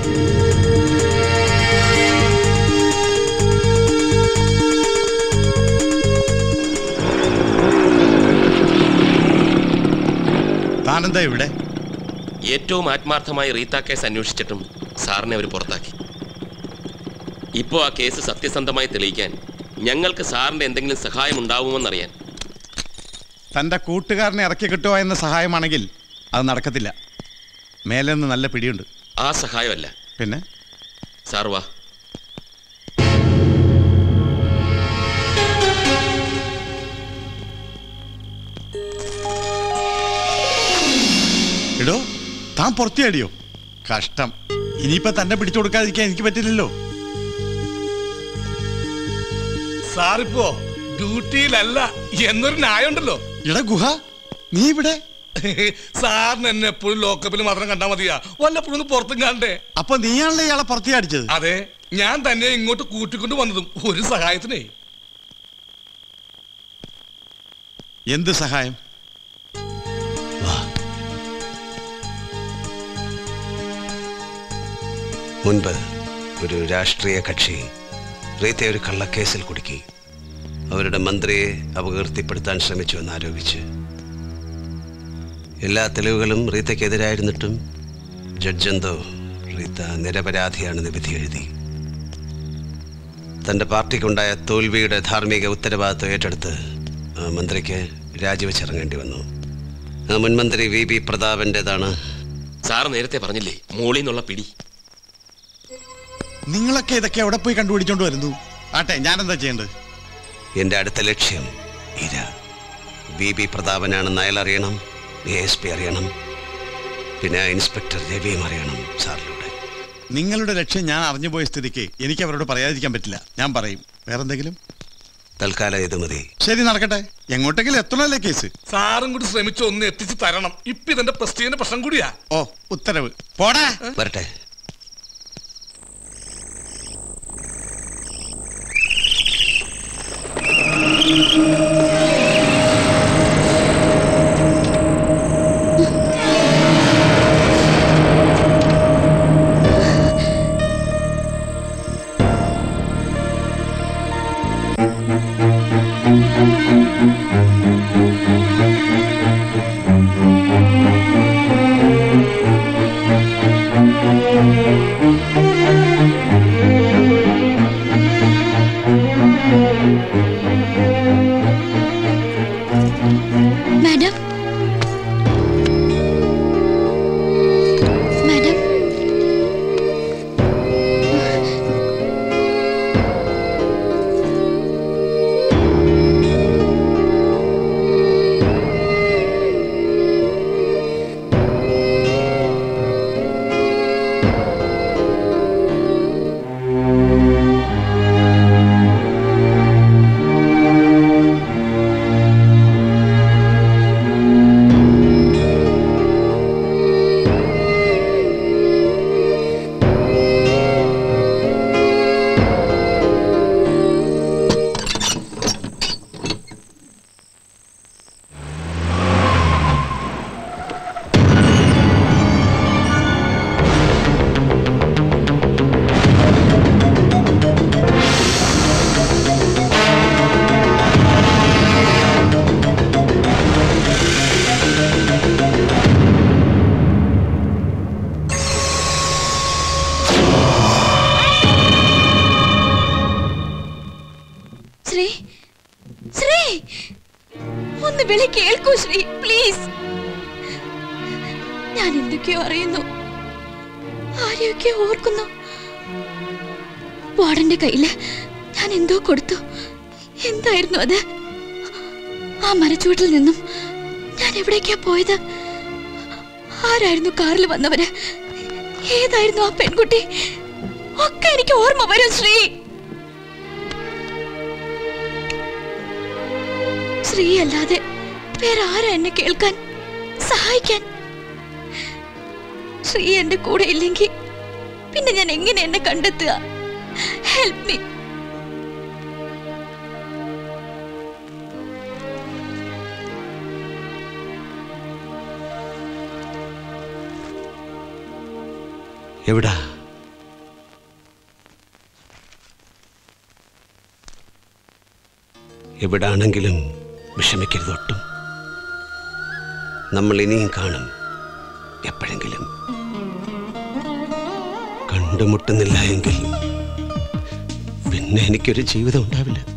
താനെന്താ ഇവിടെ ഏറ്റവും ആത്മാർത്ഥമായി റീത്ത കേസ് അന്വേഷിച്ചിട്ടും സാറിനെ അവർ പുറത്താക്കി ഇപ്പോൾ ആ കേസ് സത്യസന്ധമായി തെളിയിക്കാൻ ഞങ്ങൾക്ക് സാറിന്റെ എന്തെങ്കിലും സഹായം ഉണ്ടാവുമെന്നറിയാൻ തൻ്റെ കൂട്ടുകാരനെ ഇറക്കി കിട്ടുക എന്ന സഹായമാണെങ്കിൽ അത് നടക്കത്തില്ല മേലെ നിന്ന് നല്ല പിടിയുണ്ട് ആ സഹായമല്ല പിന്നെ സാർ വാ എടോ താൻ പുറത്തിയാടിയോ കഷ്ടം ഇനിയിപ്പോ തന്നെ പിടിച്ചു കൊടുക്കാതിരിക്കാൻ എനിക്ക് പറ്റില്ലല്ലോ സാറിപ്പോ ഡ്യൂട്ടിയിലല്ല എന്നൊരു ന്യായമുണ്ടല്ലോ ഇട ഗുഹ നീ ഇവിടെ സാറിന് എന്നെ എപ്പോഴും ലോക്കപ്പിൽ മാത്രം കണ്ടാ മതിയാ വല്ലപ്പോഴും ഒന്ന് പുറത്തും കാണണ്ടേ അപ്പൊ നീയാണല്ലോ ഇയാളെ പുറത്തിയാടിച്ചത് അതെ ഞാൻ തന്നെ ഇങ്ങോട്ട് കൂട്ടിക്കൊണ്ട് വന്നതും ഒരു സഹായത്തിനേ എന്ത് സഹായം മുൻപ് ഒരു രാഷ്ട്രീയ കക്ഷി റീത്തെ ഒരു കള്ളക്കേസിൽ കുടുക്കി അവരുടെ മന്ത്രിയെ അപകീർത്തിപ്പെടുത്താൻ ശ്രമിച്ചു എന്നാരോപിച്ച് എല്ലാ തെളിവുകളും റീത്തയ്ക്കെതിരായിരുന്നിട്ടും ജഡ്ജെന്തോ റീത്ത നിരപരാധിയാണെന്ന് വിധി എഴുതി തൻ്റെ പാർട്ടിക്കുണ്ടായ തോൽവിയുടെ ധാർമ്മിക ഉത്തരവാദിത്വം ഏറ്റെടുത്ത് ആ മന്ത്രിക്ക് രാജിവെച്ചിറങ്ങേണ്ടി വന്നു ആ മുൻമന്ത്രി വി പി പ്രതാപൻ്റെതാണ് സാർ നേരത്തെ പറഞ്ഞില്ലേ മോളിൽ നിന്നുള്ള പിടി നിങ്ങളൊക്കെ ഇതൊക്കെ എവിടെ പോയി കണ്ടുപിടിച്ചോണ്ട് വരുന്നു ആട്ടെ ഞാനെന്താ ചെയ്യേണ്ടത് എൻ്റെ അടുത്ത ലക്ഷ്യം ഇര വി ബി പ്രതാപനാണെന്ന് അയാൾ അറിയണം എ എസ് പി അറിയണം പിന്നെ ആ ഇൻസ്പെക്ടർ രവിയും അറിയണം സാറിലൂടെ നിങ്ങളുടെ ലക്ഷ്യം ഞാൻ അറിഞ്ഞു പോയ സ്ഥിതിക്ക് എനിക്ക് അവരോട് പറയാതിരിക്കാൻ പറ്റില്ല ഞാൻ പറയും വേറെന്തെങ്കിലും തൽക്കാലം ഇത് മതി ശരി നടക്കട്ടെ എങ്ങോട്ടെങ്കിലും എത്തണല്ലേ കേസ് സാറും കൂടി ശ്രമിച്ച് ഒന്ന് എത്തിച്ച് തരണം ഇപ്പൊ ഇതെന്റെ പ്രസ്റ്റീജിന്റെ പ്രശ്നം കൂടിയാ ഓ ഉത്തരവ് പോടാ വരട്ടെ മാഡം മാഡം ശ്രീ ശ്രീ ഒന്ന് വിളി കേൾക്കൂ ശ്രീ പ്ലീസ് ഞാൻ എന്തൊക്കെയോ അറിയുന്നു ആരെയൊക്കെയോ ഓർക്കുന്നു വാർഡന്റെ കയ്യില് ഞാൻ എന്തോ കൊടുത്തു എന്തായിരുന്നു അത് ആ മരച്ചുവട്ടിൽ നിന്നും ഞാൻ എവിടേക്കാ പോയത് ആരായിരുന്നു കാറിൽ വന്നവര് ഏതായിരുന്നു ആ പെൺകുട്ടി ഒക്കെ എനിക്ക് ഓർമ്മ വരും ശ്രീ ശ്രീ അല്ലാതെ വേറെ ആരാ എന്നെ കേൾക്കാൻ സഹായിക്കാൻ ശ്രീ എന്റെ കൂടെ ഇല്ലെങ്കിൽ പിന്നെ ഞാൻ എങ്ങനെ എന്നെ കണ്ടെത്തുക ഹെൽപ്പ് മീ എവിടാ എവിടാണെങ്കിലും വിഷമിക്കരുത് ഒട്ടും നമ്മൾ ഇനിയും കാണും എപ്പോഴെങ്കിലും കണ്ടുമുട്ടുന്നില്ല എങ്കിൽ പിന്നെ എനിക്കൊരു ജീവിതം ഉണ്ടാവില്ല